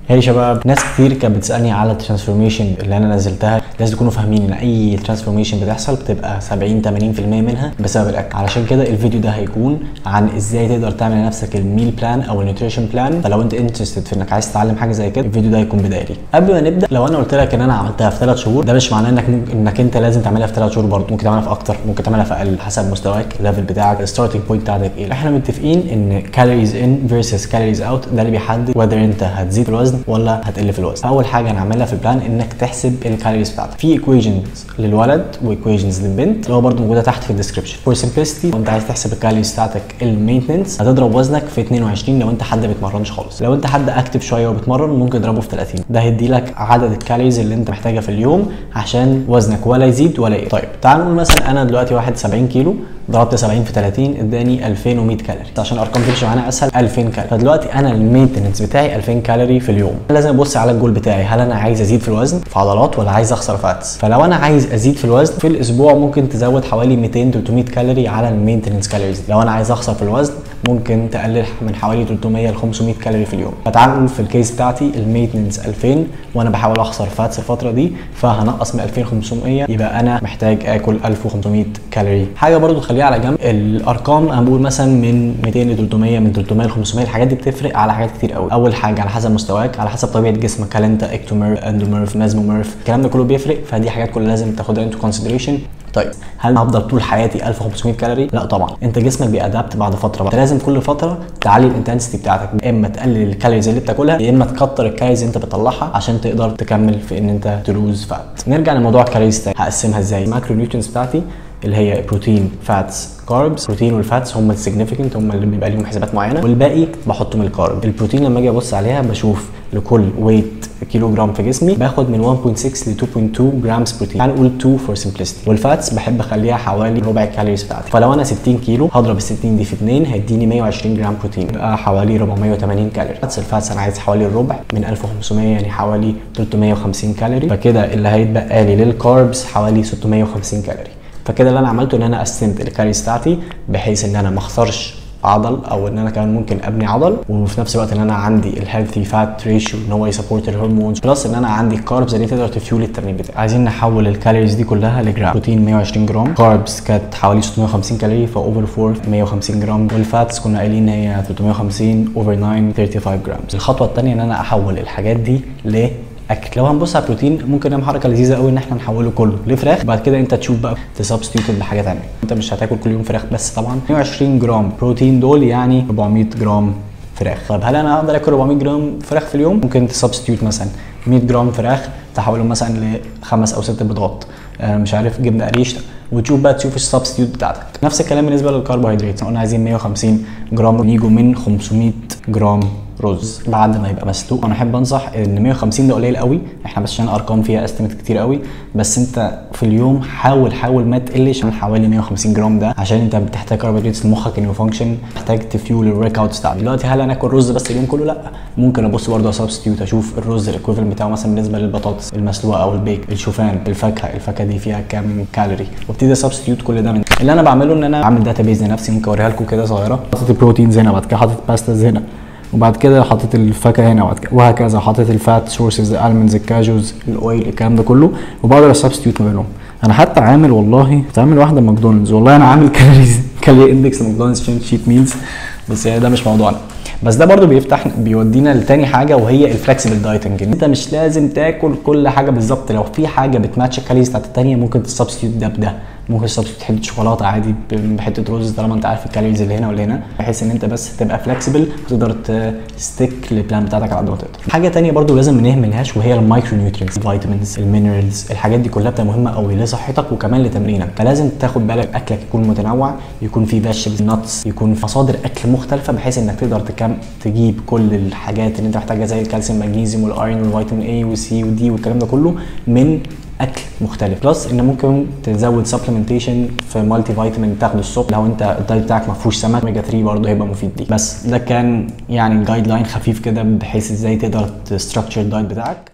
هي يا شباب ناس كتير كانت بتسالني على الترانسفورميشن اللي انا نزلتها لازم تكونوا فاهمين ان اي ترانسفورميشن بتحصل بتبقى 70 80% منها بسبب الاكل علشان كده الفيديو ده هيكون عن ازاي تقدر تعمل لنفسك الميل بلان او النيوتريشن بلان فلو انت انترستد في انك عايز تتعلم حاجه زي كده الفيديو ده هيكون بدايتي قبل ما نبدا لو انا قلت لك ان انا عملتها في 3 شهور ده مش معناه انك ممكن انك انت لازم تعملها في 3 شهور برضه ممكن تعملها في اكتر ممكن تعملها في اقل حسب مستواك الليفل بتاعك الستارتنج بوينت بتاعتك ايه احنا متفقين ان كالوريز ان فيرسز كالوريز اوت ده اللي بيحدد whether انت هتزيد في الوزن ولا هتقل في الوزن اول حاجه هنعملها في البلان انك تحسب الكالوريز بتاعتك في ايكويشنز للولد وايكويشنز للبنت اللي هو برضه موجوده تحت في الديسكربشن فور سمبلسيتي وانت عايز تحسب الكالوريز بتاعتك المينتنس هتضرب وزنك في 22 لو انت حد ما بيتمرنش خالص لو انت حد اكتف شويه وبتمرن ممكن تضربه في 30 ده هيدي لك عدد الكالوريز اللي انت محتاجها في اليوم عشان وزنك ولا يزيد ولا يقل طيب تعال نقول مثلا انا دلوقتي واحد 70 كيلو ضربت 70 في 30 اداني 2100 كالوري عشان الارقام تمشي معانا اسهل 2000 كالوري فدلوقتي انا المينتنس بتاعي 2000 كالوري في اليوم لازم ابص على الجول بتاعي هل انا عايز ازيد في الوزن في عضلات ولا عايز اخسر فاتس فلو انا عايز ازيد في الوزن في الاسبوع ممكن تزود حوالي 200 300 كالوري على المينتنس كالوريز لو انا عايز اخسر في الوزن ممكن تقلل من حوالي 300 ل 500 كالوري في اليوم فتعال نقول في الكيس بتاعتي المينتنس 2000 وانا بحاول اخسر فاتس الفتره دي فهنقص من 2500 يبقى انا محتاج اكل 1500 كالوري حاجه برضو خليها على جنب الارقام انا بقول مثلا من 200 ل 300 من 300 ل 500 الحاجات دي بتفرق على حاجات كتير قوي اول حاجه على حسب مستواك على حسب طبيعه جسمك هل انت اكتوميرف اندوميرف مازموميرف الكلام ده كله بيفرق فدي حاجات كلها لازم تاخدها انتو كونسيدريشن طيب هل هفضل طول حياتي 1500 كالوري؟ لا طبعا انت جسمك بيأدابت بعد فتره بقى. لازم كل فتره تعلي الانتنسيتي بتاعتك يا اما تقلل الكالوريز اللي بتاكلها يا اما تكتر الكالوريز اللي انت بتطلعها عشان تقدر تكمل في ان انت تلوز فات نرجع لموضوع الكالوريز تاني هقسمها ازاي الماكرو نيوترينز بتاعتي اللي هي بروتين فاتس كاربس بروتين والفاتس هم السيجنيفيكانت هم اللي بيبقى ليهم حسابات معينه والباقي بحطه من الكارب البروتين لما اجي ابص عليها بشوف لكل ويت كيلو جرام في جسمي باخد من 1.6 ل 2.2 جرامز بروتين هنقول 2 فور سمبلستي والفاتس بحب اخليها حوالي ربع الكالوريز بتاعتي فلو انا 60 كيلو هضرب ال 60 دي في 2 هيديني 120 جرام بروتين يبقى حوالي 480 كالوري الفاتس الفاتس انا عايز حوالي الربع من 1500 يعني حوالي 350 كالوري فكده اللي هيتبقى لي للكاربس حوالي 650 كالوري فكده اللي انا عملته ان انا قسمت الكالوريز بتاعتي بحيث ان انا ما اخسرش عضل او ان انا كمان ممكن ابني عضل وفي نفس الوقت ان انا عندي الهيلثي فات ريشيو ان هو يسبورت الهرمونز بلس ان انا عندي الكاربز اللي تقدر تفيول التمرين بتاعي عايزين نحول الكالوريز دي كلها لجرام بروتين 120 جرام كاربز كانت حوالي 650 كالوري فاوفر 4 150 جرام والفاتس كنا قايلين ان هي 350 اوفر 9 35 جرام الخطوه الثانيه ان انا احول الحاجات دي ل اكل لو هنبص على البروتين ممكن نعمل حركه لذيذه قوي ان احنا نحوله كله لفراخ بعد كده انت تشوف بقى تسبستيوت بحاجه ثانيه انت مش هتاكل كل يوم فراخ بس طبعا 120 جرام بروتين دول يعني 400 جرام فراخ طب هل انا اقدر اكل 400 جرام فراخ في اليوم ممكن تسبستيوت مثلا 100 جرام فراخ تحولهم مثلا لخمس او ست بيضات آه مش عارف جبنه قريش وتشوف بقى تشوف السبستيوت بتاعتك نفس الكلام بالنسبه للكربوهيدرات قلنا عايزين 150 جرام ونيجوا من 500 جرام رز بعد ما يبقى مسلوق انا احب انصح ان 150 ده قليل قوي احنا بس عشان الارقام فيها استيميت كتير قوي بس انت في اليوم حاول حاول ما تقلش عن حوالي 150 جرام ده عشان انت بتحتاج كربوهيدرات لمخك انه يفانكشن محتاج تفيول الورك اوت بتاعك دلوقتي هل انا اكل رز بس اليوم كله لا ممكن ابص برضه على سبستيوت اشوف الرز الايكويفالنت بتاعه مثلا بالنسبه للبطاطس المسلوقه او البيك الشوفان الفاكهه الفاكهه دي فيها كام كالوري وابتدي سبستيوت كل ده من اللي انا بعمله ان انا بعمل داتا بيز لنفسي ممكن اوريها لكم كده صغيره حاطط البروتينز هنا بعد كده حاطط باستاز هنا وبعد كده حاطط الفاكهه هنا وبعد كده وهكذا حاطط الفات سورسز الالمنز الكاجوز الاويل الكلام ده كله وبقدر اسبستيوت ما بينهم انا حتى عامل والله كنت عامل واحده ماكدونالدز والله انا عامل كالوريز كالوري اندكس لماكدونالدز عشان شيت ميلز بس يعني ده مش موضوعنا بس ده برضو بيفتح بيودينا لتاني حاجه وهي الفلكسبل دايتنج انت مش لازم تاكل كل حاجه بالظبط لو في حاجه بتماتش الكالوريز بتاعت التانيه ممكن تسبستيوت ده بده ممكن تسبستيوت حته شوكولاته عادي بحته رز طالما انت عارف الكالوريز اللي هنا واللي هنا بحيث ان انت بس تبقى فلكسبل وتقدر تستيك للبلان بتاعتك على قد ما تقدر حاجه تانية برضو لازم ما نهملهاش وهي المايكرو نيوترينز الفيتامينز المينرالز الحاجات دي كلها بتبقى مهمه قوي لصحتك وكمان لتمرينك فلازم تاخد بالك اكلك يكون متنوع يكون فيه فيجيتابلز نتس يكون في مصادر اكل مختلفه بحيث انك تقدر تكم تجيب كل الحاجات اللي انت محتاجها زي الكالسيوم ماجنيزيوم والايرون والفيتامين اي وسي ودي والكلام ده كله من اكل مختلف بلس ان ممكن تزود سبلمنتيشن في مالتي فيتامين تاخده الصبح لو انت الدايت بتاعك ما فيهوش سمك اوميجا 3 برضه هيبقى مفيد ليك بس ده كان يعني جايد لاين خفيف كده بحيث ازاي تقدر تستراكشر الدايت بتاعك